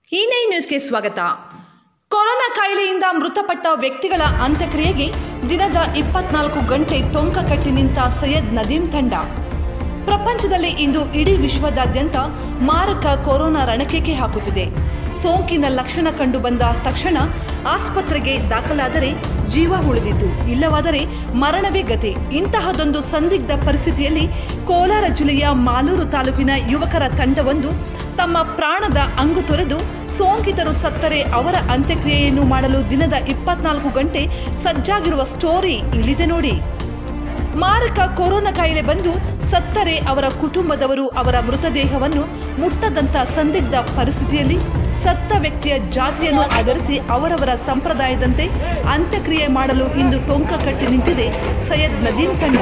ಈ ನೈನ್ ನ್ಯೂಸ್ಗೆ ಸ್ವಾಗತ ಕೊರೋನಾ ಕಾಯಿಲೆಯಿಂದ ಮೃತಪಟ್ಟ ವ್ಯಕ್ತಿಗಳ ಅಂತ್ಯಕ್ರಿಯೆಗೆ ದಿನದ ಇಪ್ಪತ್ನಾಲ್ಕು ಗಂಟೆ ಟೊಂಕ ಕಟ್ಟಿ ನಿಂತ ಸೈಯದ್ ನದೀಂ ತಂಡ ಪ್ರಪಂಚದಲ್ಲಿ ಇಂದು ಇಡೀ ವಿಶ್ವದಾದ್ಯಂತ ಮಾರಕ ಕೊರೋನಾ ರಣಕೇಕೆ ಹಾಕುತ್ತಿದೆ ಸೋಂಕಿನ ಲಕ್ಷಣ ಕಂಡು ಬಂದ ತಕ್ಷಣ ಆಸ್ಪತ್ರೆಗೆ ದಾಖಲಾದರೆ ಜೀವ ಉಳಿದಿದ್ದು ಇಲ್ಲವಾದರೆ ಮರಣವೇ ಗತಿ ಇಂತಹದೊಂದು ಸಂದಿಗ್ಧ ಪರಿಸ್ಥಿತಿಯಲ್ಲಿ ಕೋಲಾರ ಜಿಲ್ಲೆಯ ಮಾಲೂರು ತಾಲೂಕಿನ ಯುವಕರ ತಂಡವೊಂದು ತಮ್ಮ ಪ್ರಾಣದ ಅಂಗು ತೊರೆದು ಸೋಂಕಿತರು ಸತ್ತರೆ ಅವರ ಅಂತ್ಯಕ್ರಿಯೆಯನ್ನು ಮಾಡಲು ದಿನದ ಇಪ್ಪತ್ನಾಲ್ಕು ಗಂಟೆ ಸಜ್ಜಾಗಿರುವ ಸ್ಟೋರಿ ಇಲ್ಲಿದೆ ನೋಡಿ ಮಾರಕ ಕೊರೋನಾ ಕಾಯಿಲೆ ಬಂದು ಸತ್ತರೆ ಅವರ ಕುಟುಂಬದವರು ಅವರ ಮೃತದೇಹವನ್ನು ಮುಟ್ಟದಂತ ಸಂದಿಗ್ಧ ಪರಿಸ್ಥಿತಿಯಲ್ಲಿ ಸತ್ತ ವ್ಯಕ್ತಿಯ ಜಾತಿಯನ್ನು ಆಧರಿಸಿ ಅವರವರ ಸಂಪ್ರದಾಯದಂತೆ ಅಂತ್ಯಕ್ರಿಯೆ ಮಾಡಲು ಇಂದು ಟೊಂಕ ಕಟ್ಟಿ ನಿಂತಿದೆ ಸೈಯದ್ ನದೀಂ ತಂಡ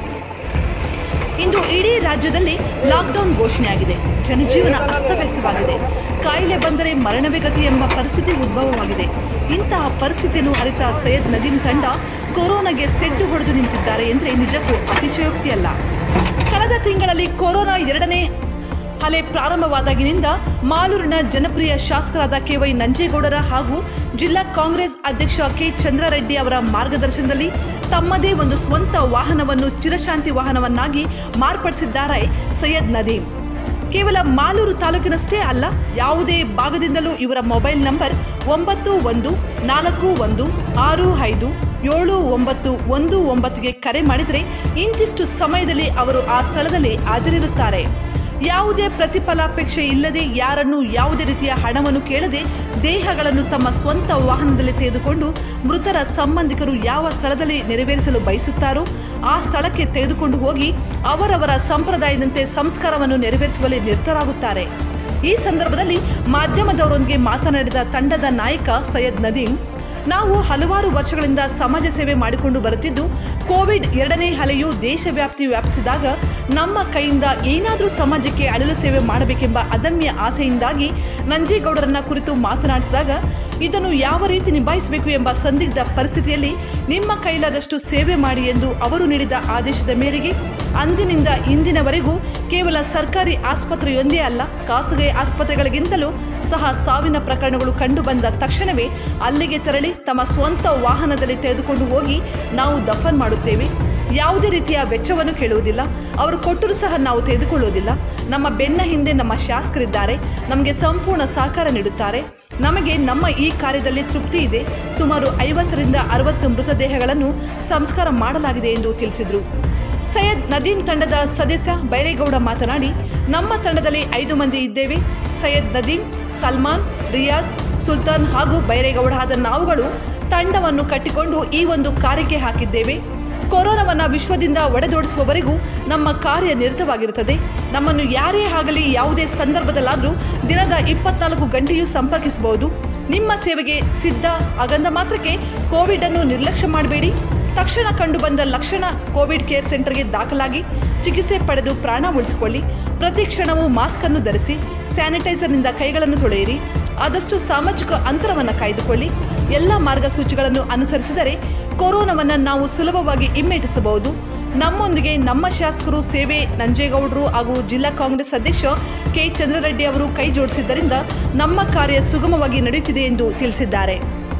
ಇಂದು ಇಡೀ ರಾಜ್ಯದಲ್ಲಿ ಲಾಕ್ಡೌನ್ ಘೋಷಣೆಯಾಗಿದೆ ಜನಜೀವನ ಅಸ್ತವ್ಯಸ್ತವಾಗಿದೆ ಕಾಯಿಲೆ ಬಂದರೆ ಮರಣವೇ ಗತಿ ಎಂಬ ಪರಿಸ್ಥಿತಿ ಉದ್ಭವವಾಗಿದೆ ಇಂತಹ ಪರಿಸ್ಥಿತಿಯನ್ನು ಅರಿತ ಸೈಯದ್ ನದೀಂ ತಂಡ ಕೊರೋನಾಗೆ ಸೆಡ್ಡು ಹೊಡೆದು ನಿಂತಿದ್ದಾರೆ ಎಂದರೆ ನಿಜಕ್ಕೂ ಅತಿಶಯೋಕ್ತಿಯಲ್ಲ ಕಳೆದ ತಿಂಗಳಲ್ಲಿ ಕೊರೋನಾ ಎರಡನೇ ಅಲೆ ಪ್ರಾರಂಭವಾದಾಗಿನಿಂದ ಮಾಲೂರಿನ ಜನಪ್ರಿಯ ಶಾಸಕರಾದ ಕೆವೈ ನಂಜೇಗೌಡರ ಹಾಗೂ ಜಿಲ್ಲಾ ಕಾಂಗ್ರೆಸ್ ಅಧ್ಯಕ್ಷ ಕೆ ಚಂದ್ರಾರೆಡ್ಡಿ ಅವರ ಮಾರ್ಗದರ್ಶನದಲ್ಲಿ ತಮ್ಮದೇ ಒಂದು ಸ್ವಂತ ವಾಹನವನ್ನು ಚಿರಶಾಂತಿ ವಾಹನವನ್ನಾಗಿ ಮಾರ್ಪಡಿಸಿದ್ದಾರೆ ಸೈಯದ್ ನದೀಂ ಕೇವಲ ಮಾಲೂರು ತಾಲೂಕಿನಷ್ಟೇ ಅಲ್ಲ ಯಾವುದೇ ಭಾಗದಿಂದಲೂ ಇವರ ಮೊಬೈಲ್ ನಂಬರ್ ಒಂಬತ್ತು ಒಂದು ನಾಲ್ಕು ಒಂದು ಆರು ಐದು ಏಳು ಒಂಬತ್ತು ಒಂದು ಒಂಬತ್ತಿಗೆ ಕರೆ ಮಾಡಿದರೆ ಇಂತಿಷ್ಟು ಸಮಯದಲ್ಲಿ ಅವರು ಆ ಸ್ಥಳದಲ್ಲಿ ಹಾಜರಿರುತ್ತಾರೆ ಯಾವುದೇ ಪ್ರತಿಫಲಾಪೇಕ್ಷೆ ಇಲ್ಲದೆ ಯಾರನ್ನು ಯಾವುದೇ ರೀತಿಯ ಹಣವನ್ನು ಕೇಳದೆ ದೇಹಗಳನ್ನು ತಮ್ಮ ಸ್ವಂತ ವಾಹನದಲ್ಲಿ ತೆಗೆದುಕೊಂಡು ಮೃತರ ಸಂಬಂಧಿಕರು ಯಾವ ಸ್ಥಳದಲ್ಲಿ ನೆರವೇರಿಸಲು ಬಯಸುತ್ತಾರೋ ಆ ಸ್ಥಳಕ್ಕೆ ತೆಗೆದುಕೊಂಡು ಹೋಗಿ ಅವರವರ ಸಂಪ್ರದಾಯದಂತೆ ಸಂಸ್ಕಾರವನ್ನು ನೆರವೇರಿಸುವಲ್ಲಿ ನಿರತರಾಗುತ್ತಾರೆ ಈ ಸಂದರ್ಭದಲ್ಲಿ ಮಾಧ್ಯಮದವರೊಂದಿಗೆ ಮಾತನಾಡಿದ ತಂಡದ ನಾಯಕ ಸೈಯದ್ ನದೀಂ ನಾವು ಹಲವಾರು ವರ್ಷಗಳಿಂದ ಸಮಾಜ ಸೇವೆ ಮಾಡಿಕೊಂಡು ಬರುತ್ತಿದ್ದು ಕೋವಿಡ್ ಎರಡನೇ ಅಲೆಯು ದೇಶವ್ಯಾಪ್ತಿ ವ್ಯಾಪಿಸಿದಾಗ ನಮ್ಮ ಕೈಯಿಂದ ಏನಾದರೂ ಸಮಾಜಕ್ಕೆ ಅಳಲು ಸೇವೆ ಮಾಡಬೇಕೆಂಬ ಅದಮ್ಯ ಆಸೆಯಿಂದಾಗಿ ನಂಜೇಗೌಡರನ್ನ ಕುರಿತು ಮಾತನಾಡಿಸಿದಾಗ ಇದನ್ನು ಯಾವ ರೀತಿ ನಿಭಾಯಿಸಬೇಕು ಎಂಬ ಸಂದಿಗ್ಧ ಪರಿಸ್ಥಿತಿಯಲ್ಲಿ ನಿಮ್ಮ ಕೈಲಾದಷ್ಟು ಸೇವೆ ಮಾಡಿ ಎಂದು ಅವರು ನೀಡಿದ ಆದೇಶದ ಮೇರೆಗೆ ಅಂದಿನಿಂದ ಇಂದಿನವರೆಗೂ ಕೇವಲ ಸರ್ಕಾರಿ ಆಸ್ಪತ್ರೆಯೊಂದೇ ಅಲ್ಲ ಖಾಸಗಿ ಆಸ್ಪತ್ರೆಗಳಿಗಿಂತಲೂ ಸಹ ಸಾವಿನ ಪ್ರಕರಣಗಳು ಕಂಡುಬಂದ ತಕ್ಷಣವೇ ಅಲ್ಲಿಗೆ ತೆರಳಿ ತಮ್ಮ ಸ್ವಂತ ವಾಹನದಲ್ಲಿ ತೆಗೆದುಕೊಂಡು ಹೋಗಿ ನಾವು ದಫನ್ ಮಾಡುತ್ತೇವೆ ಯಾವುದೇ ರೀತಿಯ ವೆಚ್ಚವನ್ನು ಕೇಳುವುದಿಲ್ಲ ಅವರು ಕೊಟ್ಟರೂ ಸಹ ನಾವು ತೆಗೆದುಕೊಳ್ಳುವುದಿಲ್ಲ ನಮ್ಮ ಬೆನ್ನ ಹಿಂದೆ ನಮ್ಮ ಶಾಸಕರಿದ್ದಾರೆ ನಮಗೆ ಸಂಪೂರ್ಣ ಸಹಕಾರ ನೀಡುತ್ತಾರೆ ನಮಗೆ ನಮ್ಮ ಈ ಕಾರ್ಯದಲ್ಲಿ ತೃಪ್ತಿ ಇದೆ ಸುಮಾರು ಐವತ್ತರಿಂದ ಅರವತ್ತು ಮೃತದೇಹಗಳನ್ನು ಸಂಸ್ಕಾರ ಮಾಡಲಾಗಿದೆ ಎಂದು ತಿಳಿಸಿದರು ಸೈಯದ್ ನದೀಂ ತಂಡದ ಸದಸ್ಯ ಬೈರೇಗೌಡ ಮಾತನಾಡಿ ನಮ್ಮ ತಂಡದಲ್ಲಿ ಐದು ಮಂದಿ ಇದ್ದೇವೆ ಸೈಯದ್ ನದೀಂ ಸಲ್ಮಾನ್ ರಿಯಾಜ್ ಸುಲ್ತಾನ್ ಹಾಗೂ ಬೈರೇಗೌಡ ಆದ ನಾವುಗಳು ತಂಡವನ್ನು ಕಟ್ಟಿಕೊಂಡು ಈ ಒಂದು ಕಾರ್ಯಕ್ಕೆ ಹಾಕಿದ್ದೇವೆ ಕೊರೋನಾವನ್ನು ವಿಶ್ವದಿಂದ ಒಡೆದೋಡಿಸುವವರೆಗೂ ನಮ್ಮ ಕಾರ್ಯ ನಿರತವಾಗಿರುತ್ತದೆ ನಮ್ಮನ್ನು ಯಾರೇ ಆಗಲಿ ಯಾವುದೇ ಸಂದರ್ಭದಲ್ಲಾದರೂ ದಿನದ ಇಪ್ಪತ್ನಾಲ್ಕು ಗಂಟೆಯೂ ಸಂಪರ್ಕಿಸಬಹುದು ನಿಮ್ಮ ಸೇವೆಗೆ ಸಿದ್ಧ ಆಗಂದ ಮಾತ್ರಕ್ಕೆ ಕೋವಿಡ್ ಅನ್ನು ನಿರ್ಲಕ್ಷ್ಯ ಮಾಡಬೇಡಿ ತಕ್ಷಣ ಕಂಡುಬಂದ ಲಕ್ಷಣ ಕೋವಿಡ್ ಕೇರ್ ಸೆಂಟರ್ಗೆ ದಾಖಲಾಗಿ ಚಿಕಿತ್ಸೆ ಪಡೆದು ಪ್ರಾಣ ಉಳಿಸಿಕೊಳ್ಳಿ ಪ್ರತಿ ಕ್ಷಣವೂ ಮಾಸ್ಕ್ ಅನ್ನು ಧರಿಸಿ ಸ್ಯಾನಿಟೈಸರ್ನಿಂದ ಕೈಗಳನ್ನು ತೊಳೆಯಿರಿ ಆದಷ್ಟು ಸಾಮಾಜಿಕ ಅಂತರವನ್ನು ಕಾಯ್ದುಕೊಳ್ಳಿ ಎಲ್ಲ ಮಾರ್ಗಸೂಚಿಗಳನ್ನು ಅನುಸರಿಸಿದರೆ ಕೊರೋನಾವನ್ನು ನಾವು ಸುಲಭವಾಗಿ ಹಿಮ್ಮೆಟ್ಟಿಸಬಹುದು ನಮ್ಮೊಂದಿಗೆ ನಮ್ಮ ಶಾಸಕರು ಸೇವೆ ನಂಜೇಗೌಡರು ಹಾಗೂ ಜಿಲ್ಲಾ ಕಾಂಗ್ರೆಸ್ ಅಧ್ಯಕ್ಷ ಕೆ ಚಂದ್ರರೆಡ್ಡಿ ಅವರು ಕೈ ಜೋಡಿಸಿದ್ದರಿಂದ ನಮ್ಮ ಕಾರ್ಯ ಸುಗಮವಾಗಿ ನಡೆಯುತ್ತಿದೆ ಎಂದು ತಿಳಿಸಿದ್ದಾರೆ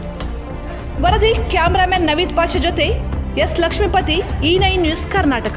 ವರದಿ ಕ್ಯಾಮ್ರಾಮನ್ ನವೀದ್ ಪಾಷ ಜೊತೆ S Lakshmipathi E nine news Karnataka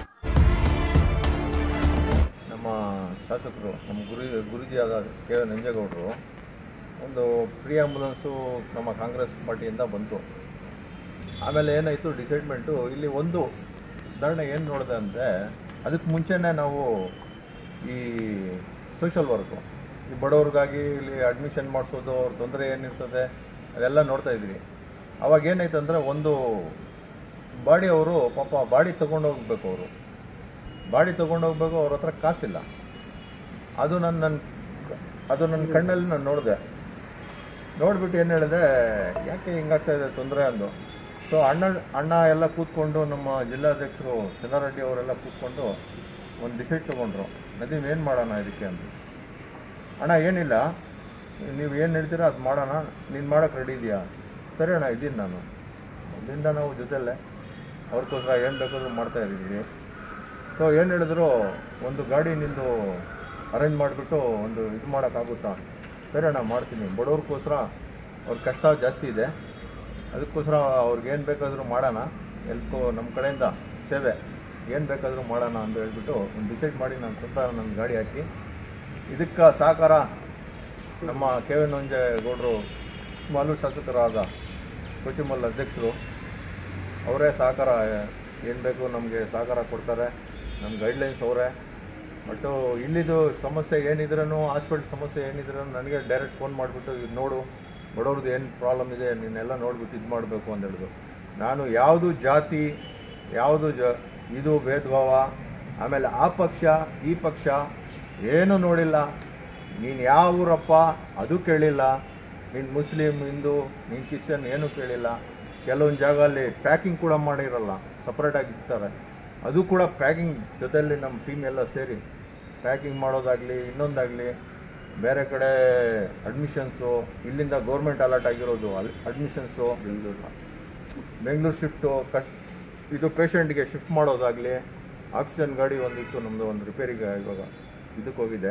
ನಮ್ಮ ಶಾಸಕರು ನಮ್ಮ ಗುರು ಗುರುಜಿಯಾದ ಕೆ ನಂಜೇಗೌಡರು ಒಂದು ಫ್ರೀ ಆ್ಯಂಬುಲೆನ್ಸು ನಮ್ಮ ಕಾಂಗ್ರೆಸ್ ಪಾರ್ಟಿಯಿಂದ ಬಂತು ಆಮೇಲೆ ಏನಾಯಿತು ಡಿಸೈಡ್ಮೆಂಟು ಇಲ್ಲಿ ಒಂದು ಉದಾಹರಣೆ ಏನು ನೋಡಿದೆ ಅಂದರೆ ಅದಕ್ಕೆ ಮುಂಚೆನೇ ನಾವು ಈ ಸೋಷಲ್ ವರ್ಕು ಈ ಬಡವ್ರಿಗಾಗಿ ಇಲ್ಲಿ ಅಡ್ಮಿಷನ್ ಮಾಡಿಸೋದು ಅವ್ರ ತೊಂದರೆ ಏನಿರ್ತದೆ ಅದೆಲ್ಲ ನೋಡ್ತಾ ಇದ್ವಿ ಅವಾಗ ಏನಾಯ್ತು ಅಂದರೆ ಒಂದು ಬಾಡಿ ಅವರು ಪಾಪ ಬಾಡಿ ತೊಗೊಂಡು ಹೋಗ್ಬೇಕು ಅವರು ಬಾಡಿ ತೊಗೊಂಡು ಹೋಗ್ಬೇಕು ಅವ್ರ ಹತ್ರ ಕಾಸಿಲ್ಲ ಅದು ನನ್ನ ನನ್ನ ಅದು ನನ್ನ ಕಣ್ಣಲ್ಲಿ ನಾನು ನೋಡಿದೆ ನೋಡಿಬಿಟ್ಟು ಏನು ಹೇಳಿದೆ ಯಾಕೆ ಹಿಂಗಾಗ್ತಾ ಇದೆ ತೊಂದರೆ ಅಂದು ಸೊ ಅಣ್ಣ ಅಣ್ಣ ಎಲ್ಲ ಕೂತ್ಕೊಂಡು ನಮ್ಮ ಜಿಲ್ಲಾಧ್ಯಕ್ಷರು ಚಂದ್ರಾರೆಡ್ಡಿ ಅವರೆಲ್ಲ ಕೂತ್ಕೊಂಡು ಒಂದು ಡಿಸೈಡ್ ತೊಗೊಂಡ್ರು ನದೀಮ್ ಏನು ಮಾಡೋಣ ಇದಕ್ಕೆ ಅಂತ ಅಣ್ಣ ಏನಿಲ್ಲ ನೀವು ಏನು ಹೇಳ್ತೀರೋ ಅದು ಮಾಡೋಣ ನೀನು ಮಾಡೋಕ್ಕೆ ರೆಡಿ ಇದೆಯಾ ಸರಿ ಅಣ್ಣ ಇದ್ದೀನಿ ನಾನು ಅಲ್ಲಿಂದ ನಾವು ಜೊತೆಯಲ್ಲೇ ಅವ್ರಿಗೋಸ್ಕರ ಏನು ಬೇಕಾದ್ರೂ ಮಾಡ್ತಾ ಇದ್ದೀವಿ ಸೊ ಏನು ಹೇಳಿದ್ರು ಒಂದು ಗಾಡಿ ನಿಂದು ಅರೇಂಜ್ ಮಾಡಿಬಿಟ್ಟು ಒಂದು ಇದು ಮಾಡೋಕ್ಕಾಗುತ್ತಾ ಸರಿ ಅಣ್ಣ ಮಾಡ್ತೀನಿ ಬಡವ್ರಿಗೋಸ್ಕರ ಅವ್ರ ಕಷ್ಟ ಜಾಸ್ತಿ ಇದೆ ಅದಕ್ಕೋಸ್ಕರ ಅವ್ರಿಗೆ ಏನು ಬೇಕಾದರೂ ಮಾಡೋಣ ಎಲ್ಕೋ ನಮ್ಮ ಕಡೆಯಿಂದ ಸೇವೆ ಏನು ಬೇಕಾದರೂ ಮಾಡೋಣ ಅಂತ ಹೇಳ್ಬಿಟ್ಟು ಒಂದು ಡಿಸೈಡ್ ಮಾಡಿ ನಾನು ಸ್ವಂತ ನನ್ನ ಗಾಡಿ ಹಾಕಿ ಇದಕ್ಕೆ ಸಹಕಾರ ನಮ್ಮ ಕೆ ವಿ ನಂಜೇಗೌಡರು ಮಾಲು ಶಾಸಕರಾದ ಕೊಚಿಮಲ್ ಅಧ್ಯಕ್ಷರು ಅವರೇ ಸಹಕಾರ ಏನು ಬೇಕು ನಮಗೆ ಸಹಕಾರ ಕೊಡ್ತಾರೆ ನಮ್ಮ ಗೈಡ್ಲೈನ್ಸ್ ಅವರೇ ಬಟ್ಟು ಇಲ್ಲಿದು ಸಮಸ್ಯೆ ಏನಿದ್ರೂ ಹಾಸ್ಪಿಟ್ಲ್ ಸಮಸ್ಯೆ ಏನಿದ್ರೂ ನನಗೆ ಡೈರೆಕ್ಟ್ ಫೋನ್ ಮಾಡಿಬಿಟ್ಟು ಇದು ನೋಡು ಬಡವ್ರದ್ದು ಏನು ಪ್ರಾಬ್ಲಮ್ ಇದೆ ನೀನೆಲ್ಲ ನೋಡ್ಬಿಟ್ಟು ಇದು ಮಾಡಬೇಕು ಅಂತ ಹೇಳಿದ್ರು ನಾನು ಯಾವುದು ಜಾತಿ ಯಾವುದು ಜ ಇದು ಭೇದ ಭಾವ ಆಮೇಲೆ ಆ ಪಕ್ಷ ಈ ಪಕ್ಷ ಏನೂ ನೋಡಿಲ್ಲ ನೀನು ಯಾವ ಊರಪ್ಪ ಅದು ಕೇಳಿಲ್ಲ ನೀನು ಮುಸ್ಲಿಂ ಹಿಂದೂ ನೀನು ಕಿಚನ್ ಏನೂ ಕೇಳಿಲ್ಲ ಕೆಲವೊಂದು ಜಾಗ ಅಲ್ಲಿ ಪ್ಯಾಕಿಂಗ್ ಕೂಡ ಮಾಡಿರಲ್ಲ ಸಪ್ರೇಟಾಗಿ ಇರ್ತಾರೆ ಅದು ಕೂಡ ಪ್ಯಾಕಿಂಗ್ ಜೊತೆಯಲ್ಲಿ ನಮ್ಮ ಟೀಮ್ ಎಲ್ಲ ಸೇರಿ ಪ್ಯಾಕಿಂಗ್ ಮಾಡೋದಾಗಲಿ ಇನ್ನೊಂದಾಗಲಿ ಬೇರೆ ಕಡೆ ಅಡ್ಮಿಷನ್ಸು ಇಲ್ಲಿಂದ ಗೌರ್ಮೆಂಟ್ ಅಲರ್ಟ್ ಆಗಿರೋದು ಅಲ್ಲಿ ಅಡ್ಮಿಷನ್ಸು ಬೆಂಗಳೂರು ಬೆಂಗಳೂರು ಶಿಫ್ಟು ಕಶ್ ಇದು ಪೇಷಂಟ್ಗೆ ಶಿಫ್ಟ್ ಮಾಡೋದಾಗಲಿ ಆಕ್ಸಿಜನ್ ಗಾಡಿ ಒಂದಿತ್ತು ನಮ್ಮದು ಒಂದು ರಿಪೇರಿಗೆ ಇವಾಗ ಇದಕ್ಕೆ ಹೋಗಿದೆ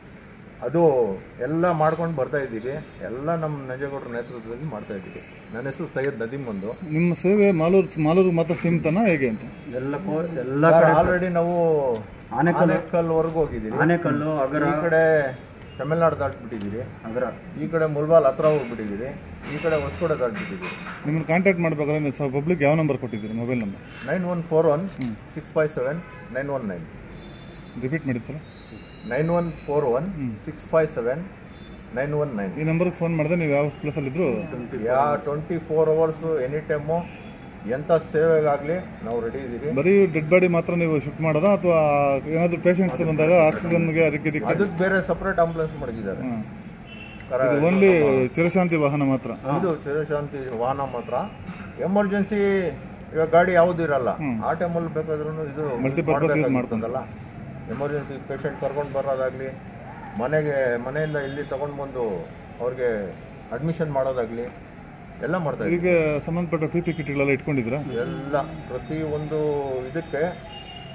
ಅದು ಎಲ್ಲ ಮಾಡ್ಕೊಂಡು ಬರ್ತಾ ಇದ್ದೀವಿ ಎಲ್ಲ ನಮ್ಮ ನಂಜೇಗೌಡರ ನೇತೃತ್ವದಲ್ಲಿ ಮಾಡ್ತಾ ಇದ್ದೀವಿ ನನ್ನ ಹೆಸರು ಸೈಯದ್ ನದೀಮ್ ಒಂದು ನಿಮ್ಮ ಸೇವೆ ಮಾಲೂರು ಮಾಲೂರು ಮಾತ್ರ ಸೀಮಿತನಾ ಹೇಗೆ ಅಂತ ಎಲ್ಲಕ್ಕೂ ಎಲ್ಲ ಕಡೆ ಆಲ್ರೆಡಿ ನಾವು ಆನೆಕಲ್ಲು. ಆನೆಕಲ್ವರೆಗೂ ಹೋಗಿದ್ದೀವಿ ಆನೆಕಲ್ಲು ಅಗರ ಈ ಕಡೆ ತಮಿಳ್ನಾಡು ದಾಟ್ಬಿಟ್ಟಿದ್ದೀವಿ ಅಗರ ಈ ಕಡೆ ಮುಲ್ಬಾಲ್ ಹತ್ರ ಹೋಗ್ಬಿಟ್ಟಿದ್ದೀವಿ ಈ ಕಡೆ ಹೊಸಕೋಟೆ ದಾಟ್ಬಿಟ್ಟಿದ್ದೀವಿ ನಿಮ್ಮನ್ನು ಕಾಂಟ್ಯಾಕ್ಟ್ ಮಾಡ್ಬೇಕಾದ್ರೆ ನೀವು ಪಬ್ಲಿಕ್ ಯಾವ ನಂಬರ್ ಕೊಟ್ಟಿದ್ದೀರಿ mobile number nine one four one six five seven nine one nine repeat ಮಾಡಿ sir nine one four one six five seven nine one nine ಈ ನಂಬರ್ಗೆ ಫೋನ್ ಮಾಡಿದ್ರೆ ನೀವು ಯಾವ ಪ್ಲೇಸಲ್ಲಿದ್ದರೂ ಯಾ twenty four hours any time ಎಂಥ ಸೇವೆಗಾಗಲಿ ನಾವು ರೆಡಿ ಇದ್ದೀವಿ ಬರೀ ಡೆಡ್ ಬಾಡಿ ಮಾತ್ರ ನೀವು ಶಿಫ್ಟ್ ಮಾಡೋದಾ ಅಥವಾ ಏನಾದರೂ ಪೇಷಂಟ್ಸ್ ಬಂದಾಗ ಆಕ್ಸಿಜನ್ಗೆ ಅದಕ್ಕೆ ಇದಕ್ಕೆ ಅದಕ್ಕೆ ಬೇರೆ ಸಪ್ರೇಟ್ ಆಂಬುಲೆನ್ಸ್ ಮಾಡಿದ್ದಾರೆ ಹಾಂ ಕರ- ಇದು ಓನ್ಲಿ ಚಿರಶಾಂತಿ ವಾಹನ ಮಾತ್ರ ಇದು ಚಿರಶಾಂತಿ ವಾಹನ ಮಾತ್ರ ಎಮರ್ಜೆನ್ಸಿ ಇವಾಗ ಗಾಡಿ ಯಾವುದು ಇರಲ್ಲ ಆ ಟೈಮಲ್ಲಿ ಬೇಕಾದ್ರೂ ಇದು Multipurpose use ಮಾಡ್ಬೇಕಲ್ಲ ಎಮರ್ಜೆನ್ಸಿ ಪೇಷಂಟ್ ಕರ್ಕೊಂಡು ಬರೋದಾಗ್ಲಿ ಮನೆಗೆ ಮನೆಯಿಂದ ಇಲ್ಲಿ ತಗೊಂಡು ಬಂದು ಅವ್ರಿಗೆ ಅಡ್ಮಿಷನ್ ಮಾಡೋದಾಗ್ಲಿ ಎಲ್ಲ ಮಾಡ್ತಾ ಇದ್ದೀವಿ ಈಗ ಸಂಬಂಧಪಟ್ಟ ಪಿ ಪಿ ಕಿಟ್ಗಳೆಲ್ಲ ಇಟ್ಕೊಂಡಿದ್ದೀರಾ ಎಲ್ಲ ಪ್ರತಿ ಒಂದು ಇದಕ್ಕೆ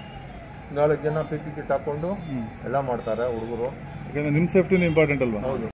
ನಾಲ್ಕು ಜನ ಪಿ ಪಿ ಕಿಟ್ ಹಾಕೊಂಡು ಎಲ್ಲ ಮಾಡ್ತಾರೆ ಹುಡುಗರು ಯಾಕಂದ್ರೆ ನಿಮ್ಮ ಸೇಫ್ಟಿನೂ ಇಂಪಾರ್ಟೆಂಟ್ ಅಲ್ವಾ ಹೌದು